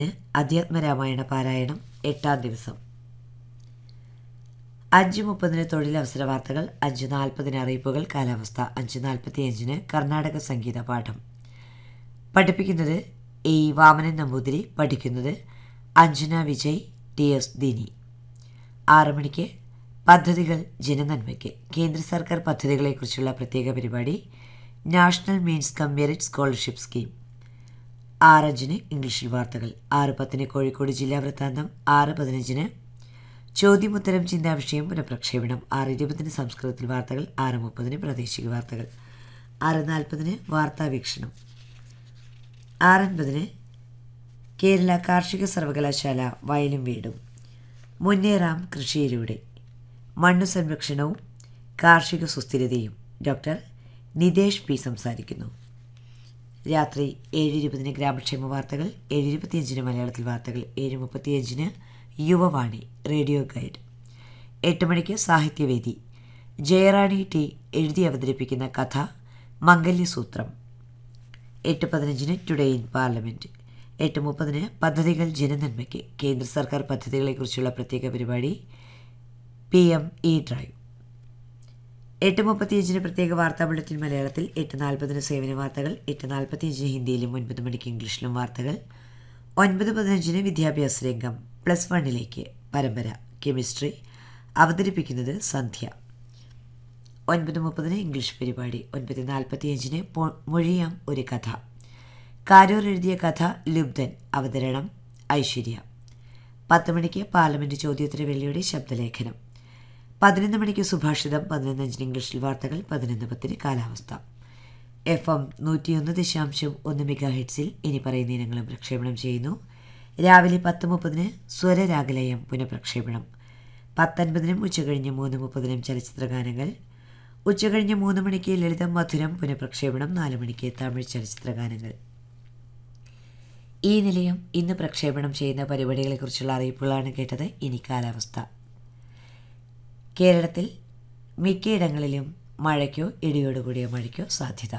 അധ്യാത്മരാമായണ പാരായണം എട്ടാം ദിവസം അഞ്ച് മുപ്പതിന് തൊഴിലവസര വാർത്തകൾ അഞ്ച് നാൽപ്പതിന് അറിയിപ്പുകൾ കാലാവസ്ഥ അഞ്ച് നാൽപ്പത്തിയഞ്ചിന് കർണാടക സംഗീത പാഠം പഠിപ്പിക്കുന്നത് എ വാമനൻ നമ്പൂതിരി പഠിക്കുന്നത് അഞ്ജന വിജയ് ടി എസ് ദിനി ആറ് മണിക്ക് പദ്ധതികൾ ജനനന്മയ്ക്ക് കേന്ദ്ര സർക്കാർ പദ്ധതികളെക്കുറിച്ചുള്ള പ്രത്യേക പരിപാടി national means cum merit scholarship scheme ആറഞ്ചിന് ഇംഗ്ലീഷിൽ വാർത്തകൾ ആറ് പത്തിന് കോഴിക്കോട് ജില്ലാ വൃത്താന്തം ആറ് പതിനഞ്ചിന് ചോദ്യമുത്തരം ചിന്താവിഷയം പുനഃപ്രക്ഷേപണം ആറ് ഇരുപതിന് സംസ്കൃതത്തിൽ വാർത്തകൾ ആറ് മുപ്പതിന് പ്രാദേശിക വാർത്തകൾ ആറ് നാൽപ്പതിന് വാർത്താ വീക്ഷണം ആറൻപതിന് കേരള കാർഷിക സർവകലാശാല വയലും വീടും മുന്നേറാം കൃഷിയിലൂടെ മണ്ണു സംരക്ഷണവും കാർഷിക സുസ്ഥിരതയും ഡോക്ടർ നിതേഷ് പി സംസാരിക്കുന്നു രാത്രി ഏഴ് ഇരുപതിന് ഗ്രാമക്ഷേമ വാർത്തകൾ ഏഴ് ഇരുപത്തിയഞ്ചിന് മലയാളത്തിൽ വാർത്തകൾ ഏഴ് മുപ്പത്തിയഞ്ചിന് യുവവാണി റേഡിയോ ഗൈഡ് എട്ട് മണിക്ക് സാഹിത്യവേദി ജയറാണി ടി എഴുതി അവതരിപ്പിക്കുന്ന കഥ മംഗല്യസൂത്രം എട്ട് പതിനഞ്ചിന് ടുഡേ ഇൻ പാർലമെൻറ്റ് എട്ട് മുപ്പതിന് പദ്ധതികൾ ജനനന്മയ്ക്ക് കേന്ദ്ര സർക്കാർ പദ്ധതികളെക്കുറിച്ചുള്ള പ്രത്യേക പരിപാടി പി എം ഇ ഡ്രൈവ് എട്ട് മുപ്പത്തിയഞ്ചിന് പ്രത്യേക വാർത്താ ബുള്ളറ്റിൻ മലയാളത്തിൽ എട്ട് നാൽപ്പതിന് സേവന വാർത്തകൾ എട്ട് നാൽപ്പത്തിയഞ്ചിന് ഹിന്ദിയിലും ഒൻപത് മണിക്ക് ഇംഗ്ലീഷിലും വാർത്തകൾ ഒൻപത് പതിനഞ്ചിന് വിദ്യാഭ്യാസ രംഗം പ്ലസ് വണ്ണിലേക്ക് പരമ്പര കെമിസ്ട്രി അവതരിപ്പിക്കുന്നത് സന്ധ്യ ഒൻപത് മുപ്പതിന് ഇംഗ്ലീഷ് പരിപാടി ഒൻപത് നാൽപ്പത്തിയഞ്ചിന് മൊഴിയാം ഒരു കഥ കാരൂർ എഴുതിയ കഥ ലുബ്ധൻ അവതരണം ഐശ്വര്യ പത്ത് മണിക്ക് പാർലമെൻറ്റ് ചോദ്യോത്തര വെള്ളിയുടെ ശബ്ദലേഖനം പതിനൊന്ന് മണിക്ക് സുഭാഷിതം പതിനൊന്നഞ്ചിന് ഇംഗ്ലീഷിൽ വാർത്തകൾ പതിനൊന്ന് പത്തിന് കാലാവസ്ഥ എഫ് എം നൂറ്റിയൊന്ന് ദശാംശം ഒന്ന് മെഗാ ഹെഡ്സിൽ ഇനി പറയുന്ന ഇനങ്ങളും പ്രക്ഷേപണം ചെയ്യുന്നു രാവിലെ പത്ത് മുപ്പതിന് സ്വരരാഗലയം പുനഃപ്രക്ഷേപണം പത്തൊൻപതിനും ഉച്ചകഴിഞ്ഞ് മൂന്ന് മുപ്പതിനും ചലച്ചിത്ര ഗാനങ്ങൾ ഉച്ചകഴിഞ്ഞ് മൂന്ന് മണിക്ക് ലളിതം മധുരം പുനഃപ്രക്ഷേപണം നാല് മണിക്ക് തമിഴ് ചലച്ചിത്ര ഗാനങ്ങൾ ഈ നിലയം ഇന്ന് പ്രക്ഷേപണം ചെയ്യുന്ന പരിപാടികളെക്കുറിച്ചുള്ള അറിയിപ്പുകളാണ് കേട്ടത് ഇനി കാലാവസ്ഥ കേരളത്തിൽ മിക്കയിടങ്ങളിലും മഴയ്ക്കോ ഇടിയോടുകൂടിയ മഴയ്ക്കോ സാധ്യത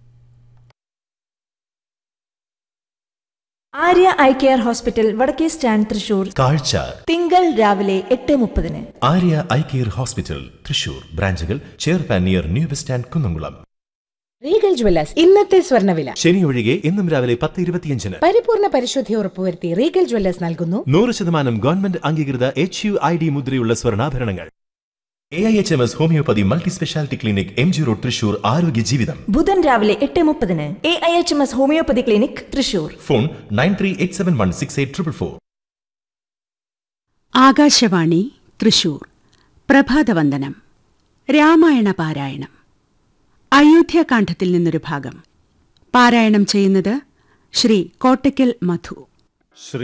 ആര്യ ഐ കെയർ ഹോസ്പിറ്റൽ വടക്കേ സ്റ്റാൻഡ് തൃശൂർ കാഴ്ച തിങ്കൾ രാവിലെ എട്ട് മുപ്പതിന് Arya eye care hospital Thrissur ബ്രാഞ്ചുകൾ ചെയർപാൻ near new bus stand Kunnamkulam Regal Jewellers ഇന്നത്തെ സ്വർണ്ണവില ശനി ഒഴികെ ഇന്നും രാവിലെ പത്ത് ഇരുപത്തിയഞ്ചിന് പരിപൂർണ പരിശുദ്ധി ഉറപ്പുവരുത്തി റീഗൽ ജ്വല്ലേഴ്സ് നൽകുന്നു നൂറ് ശതമാനം ഗവൺമെന്റ് അംഗീകൃത എച്ച് യു ഐ ഡി മുദ്രയുള്ള സ്വർണ്ണാഭരണങ്ങൾ A I H M S homeopathy multi speciality clinic M G road Thrissur ആരോഗ്യ ജീവിതം ബുധൻ രാവിലെ എട്ട് മുപ്പതിന് A I H M S homeopathy clinic Thrissur phone nine three eight seven one six eight triple four Akashvani Thrissur പ്രഭാതവന്ദനം രാമായണ പാരായണം അയോധ്യാകാന്ഡത്തിൽ നിന്നൊരു ഭാഗം പാരായണം ചെയ്യുന്നത് ശ്രീ കോട്ടയ്ക്കൽ മധു ശ്രീ